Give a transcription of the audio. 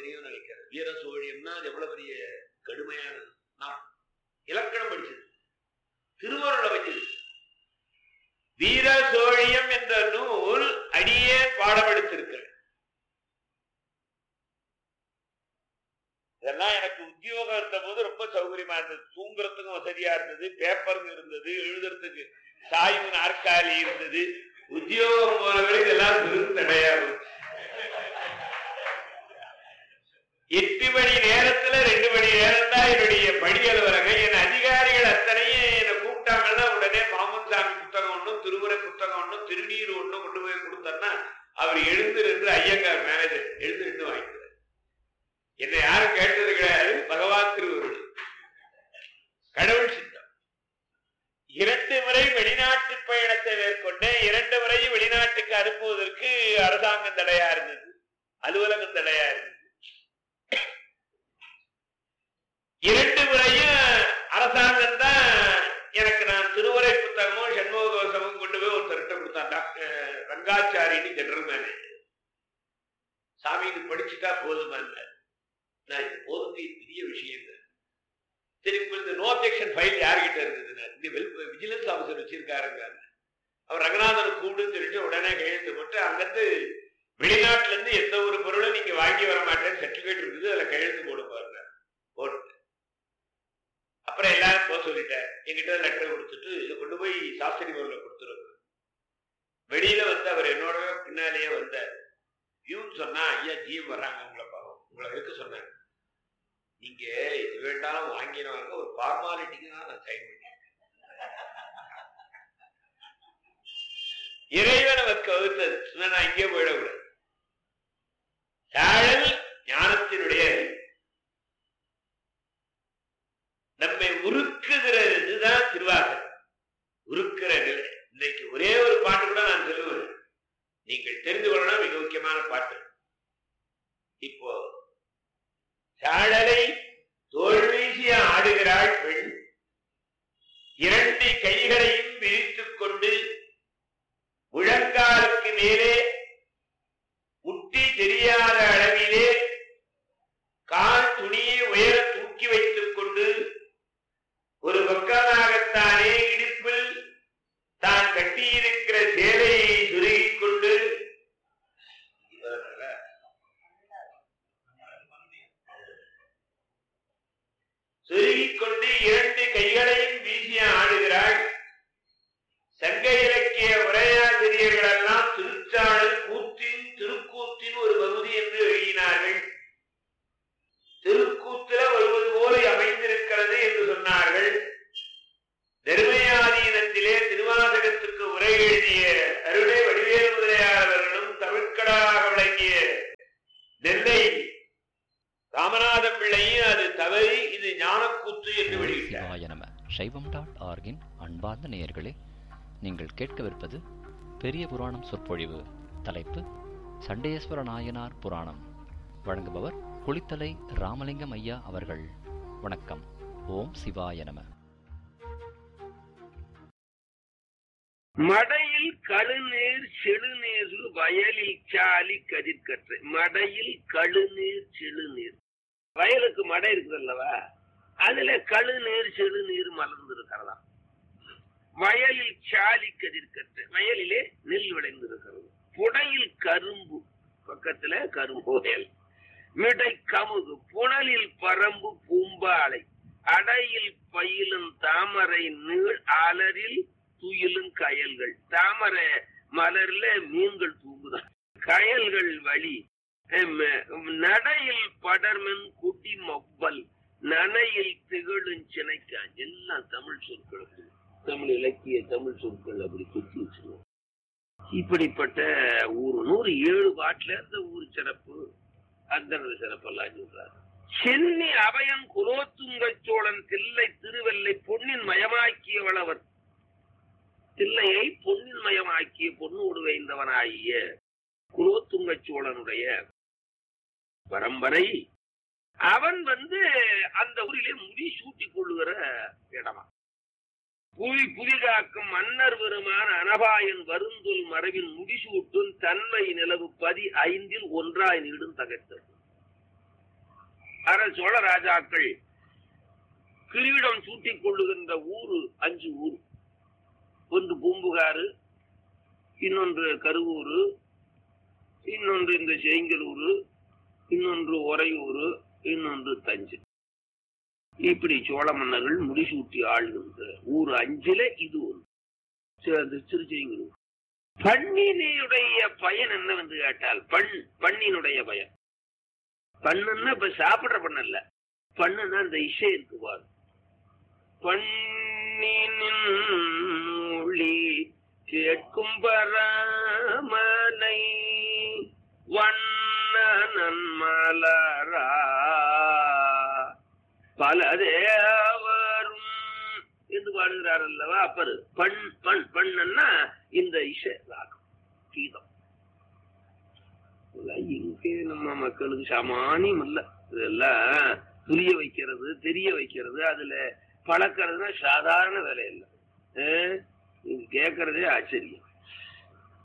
தெரியும்னு நினைக்கிறேன் வீர சோழியம்னா அது எவ்வளவு பெரிய கடுமையான நான் இலக்கணம் படிச்சது திருவருளை வச்சது வீர சோழியம் என்ற நூல் அடியே பாடம் எடுத்திருக்கிறேன் இதெல்லாம் எனக்கு உத்தியோகம் இருந்த போது ரொம்ப சௌகரியமா இருந்தது தூங்குறதுக்கும் வசதியா இருந்தது பேப்பருங்க இருந்தது எழுதுறதுக்கு சாய்வு நாற்காலி இருந்தது உத்தியோகம் போனவரை இதெல்லாம் பெரும் தடையா போச்சு எட்டு மணி நேரத்துல ரெண்டு மணி நேரம் தான் என்னுடைய பணி அலுவலகம் என் அதிகாரிகள் அத்தனையும் என்னை கூப்பிட்டாங்கன்னா உடனே மாமன் சாமி புத்தகம் ஒண்ணும் திருமுறை புத்தகம் ஒண்ணும் திருநீர் ஒண்ணும் கொண்டு போய் கொடுத்தோன்னா அவர் எழுந்து நின்று ஐயங்கார் மேனேஜர் எழுந்து நின்று வாங்கிக்கிறார் என்னை யாரும் கேட்டது கிடையாது பகவான் திருவருள் கடவுள் சித்தம் இரண்டு முறை வெளிநாட்டு பயணத்தை மேற்கொண்டேன் இரண்டு முறையும் வெளிநாட்டுக்கு அனுப்புவதற்கு அரசாங்கம் தடையா இருந்தது அலுவலகம் தடையா இருந்தது இரண்டு முறையும் அரசாங்கம் தான் எனக்கு நான் திருவரை புத்தகமும் சண்முக கோஷமும் கொண்டு போய் ஒருத்தர்கிட்ட கொடுத்தான் டாக்டர் ரங்காச்சாரின்னு ஜெனரல் மேனேஜர் சாமி இது படிச்சுட்டா போதுமான்னார் நான் இது போதுங்க இது பெரிய விஷயம் இல்லை சரி இப்ப இந்த நோ அப்ஜெக்ஷன் ஃபைல் யார்கிட்ட இருந்ததுன்னா இந்த விஜிலன்ஸ் ஆஃபீஸர் வச்சிருக்காருங்க அவர் ரங்கநாதன் கூப்பிடுன்னு சொல்லிட்டு உடனே கையெழுத்து போட்டு அங்கிருந்து வெளிநாட்டுல இருந்து எந்த ஒரு பொருளும் நீங்க வாங்கி வர மாட்டேன்னு சர்டிபிகேட் இருக்குது அதுல கையெழுத்து போட பாருங்க போட்டு அப்புறம் எல்லாரும் போக சொல்லிட்டேன் என்கிட்ட லெட்டர் கொடுத்துட்டு இதை கொண்டு போய் சாஸ்திரி பொருளை கொடுத்துருங்க வெளியில வந்து அவர் என்னோட பின்னாலேயே வந்தார் வியூன்னு சொன்னா ஐயா ஜிஎம் வர்றாங்க உங்களை பாவம் உங்களை இருக்க சொன்னாங்க நீங்க இது வேண்டாலும் வாங்கிடுவாங்க ஒரு ஃபார்மாலிட்டிக்கு தான் நான் சைன் பண்ணேன் இறைவன் அவருக்கு வகுத்தது சொன்னா நான் இங்கே போயிடக்கூடாது சாழல் ஞானத்தினுடைய நம்மை உருக்குகிற இதுதான் திருவாசகம் உருக்குற நிலை இன்னைக்கு ஒரே ஒரு பாட்டு கூட நான் சொல்லுவேன் நீங்கள் தெரிந்து கொள்ளணும் மிக முக்கியமான பாட்டு இப்போ சாழலை தோல் வீசி ஆடுகிறாள் பெண் இரண்டு கைகளையும் விரித்துக் கொண்டு முழங்காலுக்கு மேலே முட்டி தெரியாத அளவிலே கால் துணியை உயர தூக்கி வைத்துக் கொண்டு ஒரு பக்கமாகத்தானே இடுப்பில் தான் கட்டியிருக்கிற சேலையை சுருகிக் கொண்டு சுருகிக் கொண்டு இரண்டு கைகளையும் வீசி ஆடுகிறாள் சங்க இலக்கிய உரையாசிரியர்கள் எல்லாம் திருச்சாளர் கூத்தின் திருக்கூத்தின் ஒரு பகுதி என்று எழுதினார்கள் திருக்கூத்துல வருவது போல அமைந்திருக்கிறது என்று சொன்னார்கள் தர்மயாதீனத்திலே திருவாசகத்துக்கு உரை எழுதிய அருளே வடிவேல் முதலியார் அவர்களும் தமிழ்கடலாக விளங்கிய நெல்லை ராமநாதம் பிள்ளையும் அது தவறி இது ஞானக்கூத்து என்று வெளியிட்டார் சிவாய நம சைவம் டாட் ஆர்கின் அன்பார்ந்த நேயர்களே நீங்கள் கேட்கவிருப்பது பெரிய புராணம் சொற்பொழிவு தலைப்பு சண்டேஸ்வர நாயனார் புராணம் வழங்குபவர் குளித்தலை ராமலிங்கம் ஐயா அவர்கள் வணக்கம் ஓம் சிவாய நம மடையில் கழுநீர் செழுநீர் வயலில் சாலி கதிர்கற்று மடையில் கழுநீர் செழுநீர் வயலுக்கு மடை இருக்குது அல்லவா அதுல கழுநீர் செழுநீர் மலர்ந்து இருக்கிறதா வயலில் சாலி கதிர்கற்று வயலிலே நெல் விளைந்திருக்கிறது புடையில் கரும்பு பக்கத்துல கரும்பு வயல் மிடை கமுகு புனலில் பரம்பு பூம்பாலை அடையில் பயிலும் தாமரை நீள் அலரில் துயிலும் கயல்கள் தாமரை மலர்ல மீன்கள் தூங்குதான் கயல்கள் வழி எம், நடையில் படர்மென் குடி மொப்பல் நனையில் திகழும் சினைக்கான் எல்லாம் தமிழ் சொற்களுக்கு தமிழ் இலக்கிய தமிழ் சொற்கள் அப்படி குத்தி வச்சிருவோம் இப்படிப்பட்ட ஊர் நூறு ஏழு பாட்டுல இந்த ஊர் சிறப்பு அந்த சிறப்பெல்லாம் சொல்றாரு சென்னி அபயன் குலோத்துங்க சோழன் தில்லை திருவெல்லை பொன்னின் மயமாக்கியவளவர் தில்லையை பொன்னின் மயமாக்கிய பொன்னோடு வைந்தவனாகிய குலோத்துங்க சோழனுடைய பரம்பரை அவன் வந்து அந்த ஊரிலே முடி சூட்டிக் கொள்ளுகிற இடமா புவி புதிகாக்கும் மன்னர் பெருமான் அனபாயன் வருந்துல் மரபின் முடிசூட்டும் தன்மை நிலவு பதி ஐந்தில் ஒன்றாய் நீடும் தகத்தது அர சோழ ராஜாக்கள் கிரீடம் சூட்டிக் கொள்ளுகின்ற ஊரு அஞ்சு ஊர் ஒன்று பூம்புகாரு இன்னொன்று கருவூரு இன்னொன்று இந்த செங்கலூரு இன்னொன்று உறையூரு இன்னொன்று தஞ்சை இப்படி சோழ மன்னர்கள் முடிசூட்டி ஆளுகின்ற ஊர் அஞ்சில இது ஒன்று சரி, அது திருச்செங்கலூர் பண்ணினுடைய பயன் என்னவென்று கேட்டால் பண் பண்ணினுடைய பயன் பண்ணுன்னா இப்ப சாப்பிடுற பண்ணல பண்ணுன்னா அந்த இசை இருக்கு பாரு பண்ணினின் ஒளி கேட்கும் பரமலை வண்ணனன் மலரா பல தேவரும் என்று பாடுகிறார் அல்லவா அப்பரு பண் பண் பண்ணுன்னா இந்த இசை ராகம் கீதம் இதெல்லாம் இங்கே நம்ம மக்களுக்கு சாமானியம் இல்ல இதெல்லாம் புரிய வைக்கிறது தெரிய வைக்கிறது அதுல பழக்கிறதுனா சாதாரண வேலை இல்லை அஹ் இது கேட்கறதே ஆச்சரியம்